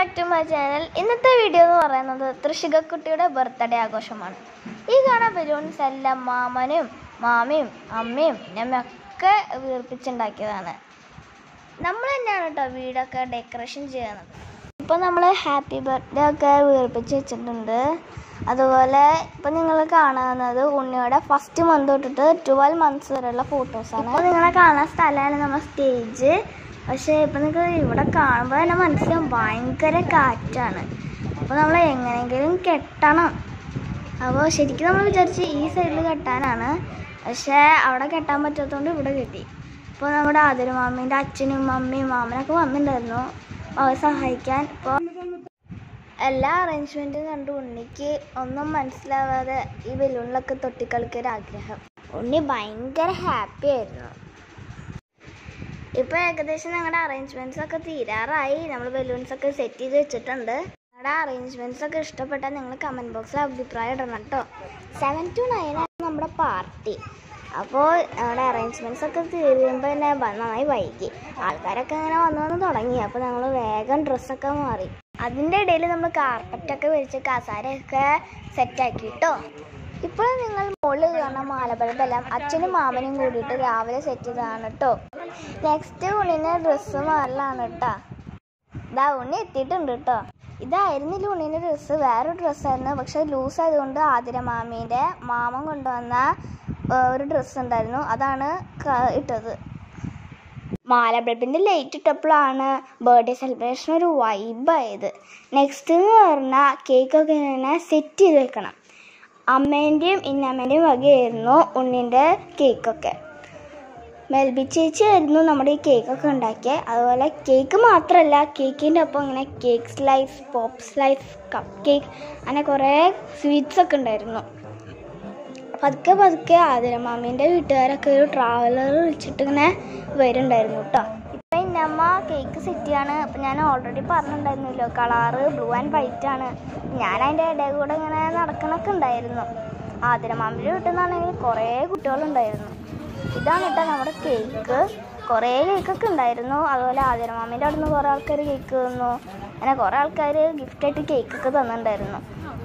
back to my channel ഇന്നത്തെ video എന്ന് പറയുന്നത് തൃശികക്കുട്ടിയുടെ ബർത്ത്ഡേ ആഘോഷമാണ് ഈ കാണാൻ ബലൂൺസ് എല്ലാം മാമനും മാമിയും അമ്മയും നമ്മയൊക്കെ വീർപ്പിച്ചുണ്ടാക്കിയതാണ് നമ്മൾ തന്നെയാണ് കേട്ടോ വീടൊക്കെ ഡെക്കറേഷൻ ചെയ്യുന്നത് ഇപ്പോൾ നമ്മൾ ഹാപ്പി ബർത്ത്ഡേ ഒക്കെ വീർപ്പിച്ച് വെച്ചിട്ടുണ്ട് അതുപോലെ ഇപ്പം നിങ്ങൾ കാണുന്നത് ഉണ്ണിയുടെ ഫസ്റ്റ് മന്ത് തൊട്ടിട്ട് ട്വൽവ് മന്ത്സ് വരെയുള്ള ഫോട്ടോസാണ് അപ്പോൾ നിങ്ങളെ കാണുന്ന സ്ഥലമാണ് നമ്മുടെ സ്റ്റേജ് പക്ഷേ ഇപ്പം നിങ്ങൾക്ക് ഇവിടെ കാണുമ്പോൾ തന്നെ മനസ്സിലാവും ഭയങ്കര കാറ്റാണ് അപ്പോൾ നമ്മൾ എങ്ങനെയെങ്കിലും കെട്ടണം അപ്പോൾ ശരിക്കും നമ്മൾ വിചാരിച്ച് ഈ സൈഡിൽ കെട്ടാനാണ് പക്ഷേ അവിടെ കെട്ടാൻ പറ്റാത്തതുകൊണ്ട് ഇവിടെ കെട്ടി ഇപ്പോൾ നമ്മുടെ ആതിരമാമീൻ്റെ അച്ഛനും അമ്മയും മാമനൊക്കെ വന്നിട്ടുണ്ടായിരുന്നു അവരെ സഹായിക്കാൻ ഇപ്പോൾ എല്ലാ അറേഞ്ച്മെൻറ്റും കണ്ട് ഉണ്ണിക്ക് ഒന്നും മനസ്സിലാവാതെ ഈ ബലൂണിലൊക്കെ തൊട്ടിക്കളിക്കൊരു ആഗ്രഹം ഉണ്ണി ഭയങ്കര ഹാപ്പി ആയിരുന്നു ഇപ്പോൾ ഏകദേശം ഞങ്ങളുടെ അറേഞ്ച്മെൻറ്റ്സ് ഒക്കെ തീരാറായി നമ്മൾ ബലൂൺസ് ഒക്കെ സെറ്റ് ചെയ്ത് വെച്ചിട്ടുണ്ട് ഞങ്ങളുടെ അറേഞ്ച്മെൻറ്റ്സ് ഒക്കെ ഇഷ്ടപ്പെട്ടാൽ നിങ്ങൾ കമൻറ്റ് ബോക്സിൽ അഭിപ്രായം ഇടണം കേട്ടോ സെവൻ ടു നയൻ ആണ് നമ്മുടെ പാർട്ടി അപ്പോൾ ഞങ്ങളുടെ അറേഞ്ച്മെൻറ്റ്സ് ഒക്കെ തീരുമ്പോൾ തന്നെ ബ- നന്നായി വൈകി ആൾക്കാരൊക്കെ ഇങ്ങനെ വന്നു വന്ന് തുടങ്ങി അപ്പോൾ ഞങ്ങൾ വേഗം ഡ്രസ്സൊക്കെ മാറി അതിൻ്റെ ഇടയിൽ നമ്മൾ കാർപ്പറ്റൊക്കെ വിരിച്ച് കസാരയൊക്കെ സെറ്റാക്കി കേട്ടോ ഇപ്പോൾ നിങ്ങൾ മുകളിൽ കാണുന്ന മാലബൾബെല്ലാം അച്ഛനും മാമനും കൂടിയിട്ട് രാവിലെ സെറ്റ് ചെയ്തതാണ് കേട്ടോ നെക്സ്റ്റ് ഉണ്ണിന് ഡ്രസ്സ് മാറലാണ് കേട്ടോ ഇതാ ഉണ്ണി എത്തിയിട്ടുണ്ട് കേട്ടോ ഇതായിരുന്നില്ല ഉണ്ണിൻ്റെ ഡ്രസ്സ് വേറൊരു ഡ്രസ്സായിരുന്നു പക്ഷെ ലൂസ് ആയതുകൊണ്ട് ആതിര മാമീൻ്റെ മാമൻ കൊണ്ടുവന്ന ആ, ഒരു ഡ്രസ്സ് ഉണ്ടായിരുന്നു അതാണ് ക- ഇട്ടത് മാല ബൾബിൻ്റെ ലൈറ്റ് ഇട്ടപ്പോഴാണ് ബർത്ത്ഡേ സെലിബ്രേഷൻ ഒരു വൈബായത് നെക്സ്റ്റ് എന്ന് പറഞ്ഞാൽ കേക്കൊക്കെ ഇങ്ങനെ സെറ്റ് ചെയ്ത് വെക്കണം അമ്മേൻ്റെയും ഇന്നമ്മേൻ്റെയും വകയായിരുന്നു ഉണ്ണിൻ്റെ കേക്കൊക്കെ മെൽബി ചേച്ചി ആയിരുന്നു നമ്മുടെ ഈ കേക്കൊക്കെ ഉണ്ടാക്കിയത് അതുപോലെ കേക്ക് മാത്രമല്ല കേക്കിൻ്റെ ഒപ്പം ഇങ്ങനെ cake slice pop slice cup cake അങ്ങനെ കുറേ സ്വീറ്റ്സ് ഒക്കെ ഉണ്ടായിരുന്നു പതുക്കെ പതുക്കെ ആതിരമാമീൻ്റെ വീട്ടുകാരൊക്കെ ഒരു ട്രാവലർ വിളിച്ചിട്ട് ഇങ്ങനെ വരുന്നുണ്ടായിരുന്നു കേട്ടോ ഇപ്പം ഇന്നമ്മ കേക്ക് സെറ്റ് ചെയ്യാണ് അപ്പം ഞാൻ ഓൾറെഡി പറഞ്ഞിട്ടുണ്ടായിരുന്നല്ലോ കളറ് ബ്ലൂ ആൻഡ് വൈറ്റ് ആണ് ഞാൻ അതിൻ്റെ ഇടയിൽ കൂടെ ഇങ്ങനെ നടക്കണൊക്കെ ഉണ്ടായിരുന്നു ആതിരമാമിൻ്റെ വീട്ടിൽ നിന്നാണെങ്കിൽ കുറേ കുട്ടികളുണ്ടായിരുന്നു ഇതാണ് കേട്ടോ നമ്മുടെ കേക്ക് കുറേ കേക്കൊക്കെ ഉണ്ടായിരുന്നു അതുപോലെ ആതിരമാമിൻ്റെ അവിടെ നിന്ന് കുറേ ആൾക്കാർ കേക്ക് തന്നു അങ്ങനെ കുറേ ആൾക്കാർ ഗിഫ്റ്റായിട്ട് കേക്കൊക്കെ തന്നിട്ടുണ്ടായിരുന്നു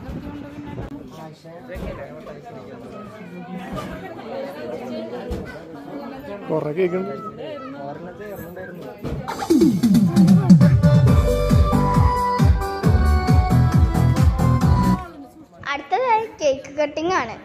കൊറേ കേൾക്കുന്നു അടുത്തതായി കേക്ക് കട്ടിംഗ് ആണ്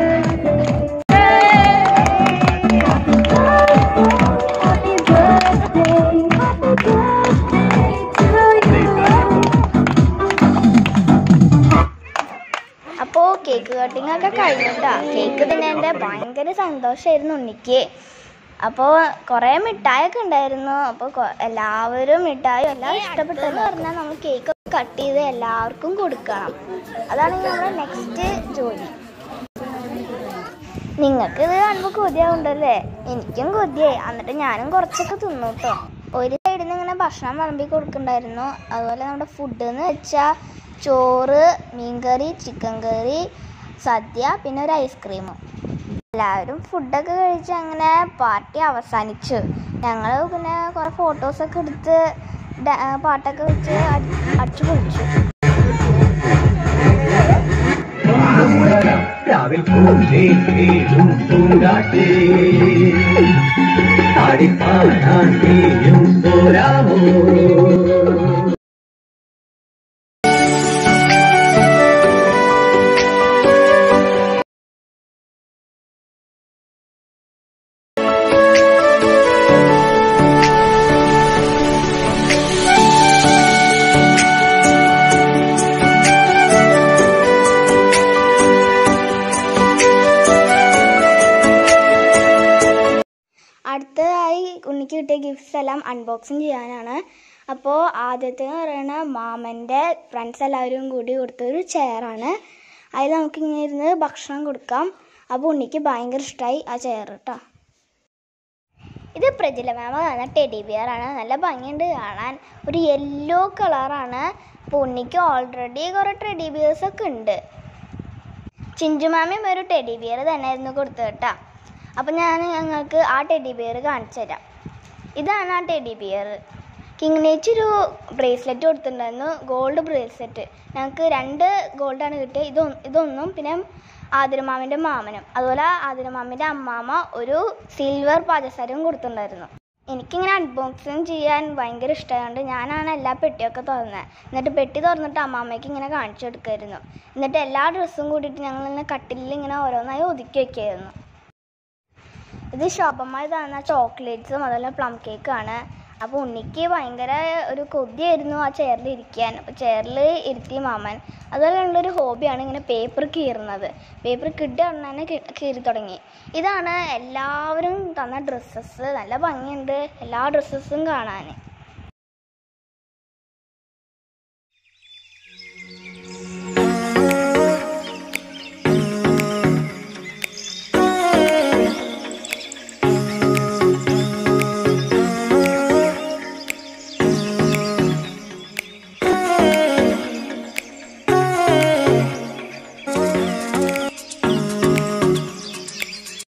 അപ്പോൾ കേക്ക് കട്ടിംഗ് ഒക്കെ കഴിഞ്ഞിട്ടാ കേക്ക് തിന്നേൻ്റെ ഭയങ്കര സന്തോഷമായിരുന്നു ഉണ്ണിക്ക് അപ്പോൾ കുറേ മിഠായൊക്കെ ഉണ്ടായിരുന്നു അപ്പോൾ എല്ലാവരും മിഠായി എല്ലാം ഇഷ്ടപ്പെട്ടെന്ന് പറഞ്ഞാൽ നമ്മൾ കേക്ക് കട്ട് ചെയ്ത് എല്ലാവർക്കും കൊടുക്കണം അതാണ് നമ്മുടെ നെക്സ്റ്റ് ജോലി നിങ്ങൾക്ക് ഇത് കാണുമ്പോൾ കൊതിയാവുണ്ടല്ലേ എനിക്കും കൊതിയായി എന്നിട്ട് ഞാനും കുറച്ചൊക്കെ തിന്നു കേട്ടോ ഒരു സൈഡിൽ നിന്ന് ഇങ്ങനെ ഭക്ഷണം വിളമ്പി കൊടുക്കണ്ടായിരുന്നു അതുപോലെ നമ്മുടെ ഫുഡ് എന്ന് വെച്ചാൽ ചോറ് മീൻകറി ചിക്കൻ കറി സദ്യ പിന്നെ ഒരു ഐസ്ക്രീമും എല്ലാവരും ഫുഡൊക്കെ കഴിച്ച് അങ്ങനെ പാർട്ടി അവസാനിച്ചു ഞങ്ങൾ പിന്നെ കുറേ ഫോട്ടോസൊക്കെ എടുത്ത് ഡ- പാട്ടൊക്കെ വെച്ച് അടി- അടിച്ചു പൊളിച്ചു രാവിൽ പൂജേ പൂങ്കാറ്റേ പാടിപ്പാടാൻ നീയും പോരാമോ അടുത്തതായി ഉണ്ണിക്ക് കിട്ടിയ ഗിഫ്റ്റ്സ് എല്ലാം അൺബോക്സിങ് ചെയ്യാനാണ് അപ്പോൾ ആദ്യത്തെ എന്ന് പറയുന്നത് മാമൻ്റെ ഫ്രണ്ട്സ് എല്ലാവരും കൂടി കൊടുത്തൊരു ചെയറാണ് അതിൽ നമുക്ക് ഇങ്ങനെ ഇരുന്ന് ഭക്ഷണം കൊടുക്കാം അപ്പോൾ ഉണ്ണിക്ക് ഭയങ്കര ഇഷ്ടമായി ആ ചെയർ കേട്ടോ ഇത് പ്രജില മാമ തന്ന ടെഡി ബിയർ ആണ് നല്ല ഭംഗിയുണ്ട് കാണാൻ ഒരു യെല്ലോ കളറാണ് അപ്പോൾ ഉണ്ണിക്ക് ഓൾറെഡി കുറേ ടെഡി ബിയേഴ്സ് ഒക്കെ ഉണ്ട് ചിഞ്ചുമാമിയും ഒരു ടെഡി ബിയർ തന്നെയായിരുന്നു കൊടുത്തത് കേട്ടോ അപ്പം ഞാൻ ഞങ്ങൾക്ക് ആ ടെഡി ബിയർ കാണിച്ചു തരാം ഇതാണ് ആ ടെഡി ബിയർ കിങ്ങിനേച്ചി ഒരു ബ്രേസ്ലെറ്റ് കൊടുത്തിട്ടുണ്ടായിരുന്നു ഗോൾഡ് ബ്രേസ്ലെറ്റ് ഞങ്ങൾക്ക് രണ്ട് ഗോൾഡാണ് കിട്ടിയത് ഇതൊ ഇതൊന്നും പിന്നെ ആതിരമാമിൻ്റെ മാമനും അതുപോലെ ആതിരമാമിൻ്റെ അമ്മാമ്മ ഒരു സിൽവർ പാദസരവും കൊടുത്തിട്ടുണ്ടായിരുന്നു എനിക്കിങ്ങനെ അൺബോക്സിങ് ചെയ്യാൻ ഭയങ്കര ഇഷ്ടമായതുകൊണ്ട് ഞാനാണ് എല്ലാ പെട്ടിയൊക്കെ തുറന്നത് എന്നിട്ട് പെട്ടി തുറന്നിട്ട് അമ്മാമ്മയ്ക്ക് ഇങ്ങനെ കാണിച്ചു കൊടുക്കുമായിരുന്നു എന്നിട്ട് എല്ലാ ഡ്രസ്സും കൂടിയിട്ട് ഞങ്ങൾ ഇങ്ങനെ കട്ടിലിൽ ഇങ്ങനെ ഓരോന്നായി ഒതുക്കി വെക്കുകയായിരുന്നു ഇത് ശോഭമായി തന്ന ചോക്ലേറ്റ്സും അതുപോലെ പ്ലം കേക്കാണ് അപ്പോൾ ഉണ്ണിക്ക് ഭയങ്കര ഒരു കൊതിയായിരുന്നു ആ ചെയറിൽ ഇരിക്കാൻ അപ്പോൾ ചെയറിൽ ഇരുത്തി മാമൻ അതുപോലെ ഉള്ളൊരു ഹോബിയാണ് ഇങ്ങനെ പേപ്പർ കീറുന്നത് പേപ്പർ കിട്ടുക തന്നെ കീറി തുടങ്ങി ഇതാണ് എല്ലാവരും തന്ന ഡ്രസ്സസ് നല്ല ഭംഗിയുണ്ട് എല്ലാ ഡ്രസ്സസും കാണാൻ